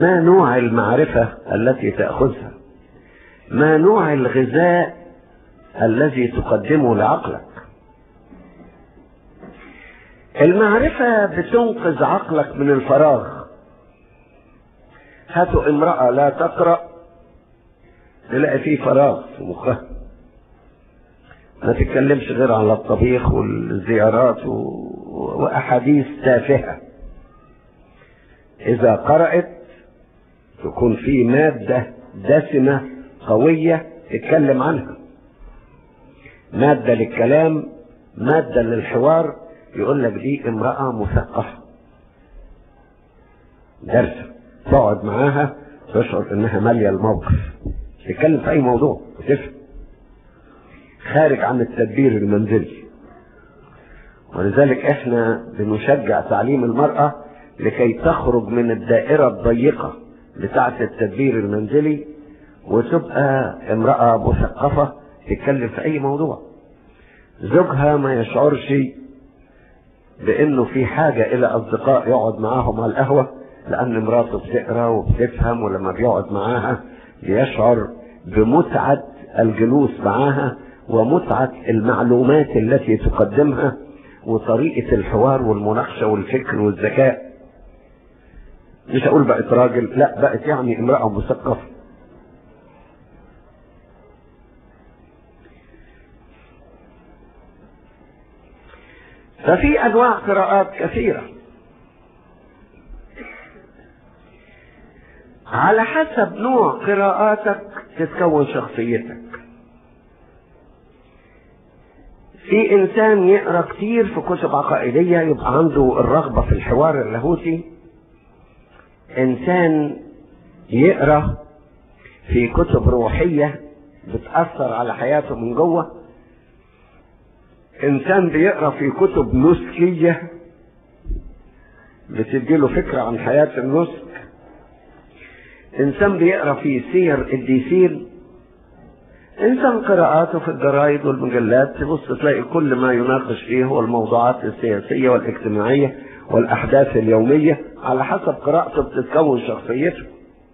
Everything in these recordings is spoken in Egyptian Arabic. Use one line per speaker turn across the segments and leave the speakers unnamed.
ما نوع المعرفة التي تأخذها ما نوع الغذاء الذي تقدمه لعقلك المعرفة بتنقذ عقلك من الفراغ هاتوا امرأة لا تقرأ تلاقي فيه فراغ في مخها ما تتكلمش غير على الطبيخ والزيارات و... وأحاديث تافهة إذا قرأت تكون في مادة دسمة قوية تتكلم عنها مادة للكلام مادة للحوار يقول لك دي امرأة مثقفة درسة تقعد معاها تشعر انها مالية الموقف تتكلم في اي موضوع وتفهم خارج عن التدبير المنزلي ولذلك احنا بنشجع تعليم المرأة لكي تخرج من الدائرة الضيقة بتاعة التدبير المنزلي وتبقى امرأة مثقفة تتكلم في اي موضوع زوجها ما يشعرش بانه في حاجة الى اصدقاء يقعد معاهم على القهوة لان مراته بتقرا وبتفهم ولما بيقعد معاها بيشعر بمتعة الجلوس معاها ومتعة المعلومات التي تقدمها وطريقة الحوار والمناقشة والفكر والذكاء مش هقول بقت راجل لا بقت يعني امرأة مثقفة ففي انواع قراءات كثيرة على حسب نوع قراءاتك تتكون شخصيتك في انسان يقرا كتير في كتب عقائديه يبقى عنده الرغبه في الحوار اللاهوتي انسان يقرا في كتب روحيه بتاثر على حياته من جوه انسان بيقرا في كتب نسكيه بتديله فكره عن حياه النسك انسان بيقرا في سير الديسين انسان قراءاته في الجرايد والمجلات تبص تلاقي كل ما يناقش فيه هو الموضوعات السياسيه والاجتماعيه والاحداث اليوميه على حسب قراءته بتتكون شخصيته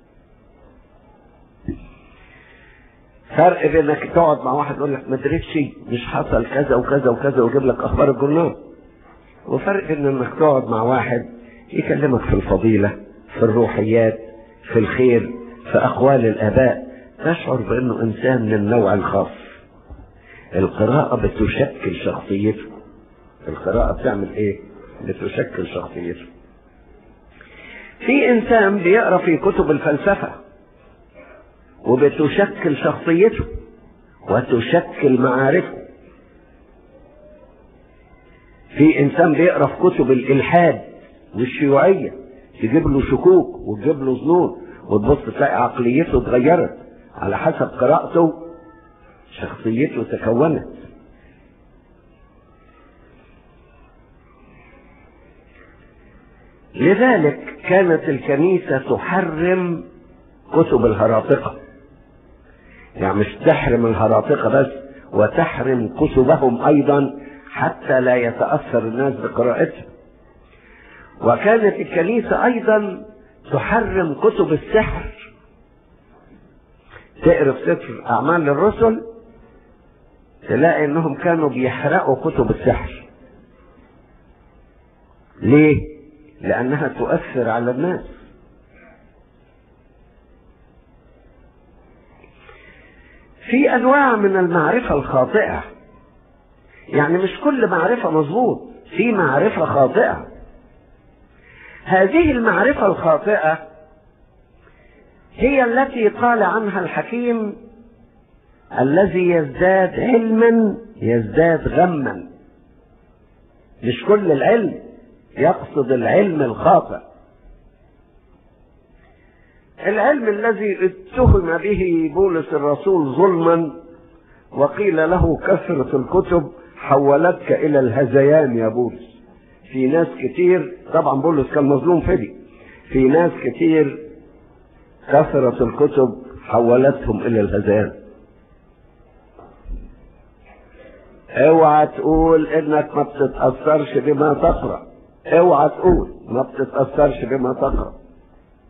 فرق بينك تقعد مع واحد يقول لك ما دريتش مش حصل كذا وكذا وكذا ويجيب لك اخبار الجنان وفرق بين انك تقعد مع واحد يكلمك في الفضيله في الروحيات في الخير في اقوال الاباء تشعر بانه انسان من النوع الخاص القراءة بتشكل شخصيته القراءة بتعمل ايه بتشكل شخصيته في انسان بيقرا في كتب الفلسفة وبتشكل شخصيته وتشكل معارفه في انسان بيقرا في كتب الالحاد والشيوعية تجيب له شكوك وتجيب له ظنون وتبص تلاقي عقليته اتغيرت على حسب قراءته شخصيته تكونت لذلك كانت الكنيسة تحرم كتب الهراطقة يعني مش تحرم الهراطقة بس وتحرم كتبهم أيضا حتى لا يتأثر الناس بقراءتها وكانت الكنيسة أيضا تحرم كتب السحر تقرا في سفر اعمال الرسل تلاقي انهم كانوا بيحرقوا كتب السحر ليه لانها تؤثر على الناس في انواع من المعرفه الخاطئه يعني مش كل معرفه مظبوط في معرفه خاطئه هذه المعرفه الخاطئه هي التي قال عنها الحكيم الذي يزداد علما يزداد غما مش كل العلم يقصد العلم الخاطئ العلم الذي اتهم به بولس الرسول ظلما وقيل له كثرة الكتب حولتك إلى الهذيان يا بولس في ناس كتير طبعا بولس كان مظلوم فدي في ناس كتير كثرة الكتب حولتهم إلى الهذيان اوعى تقول انك ما بتتأثرش بما تقرأ اوعى تقول ما بتتأثرش بما تقرأ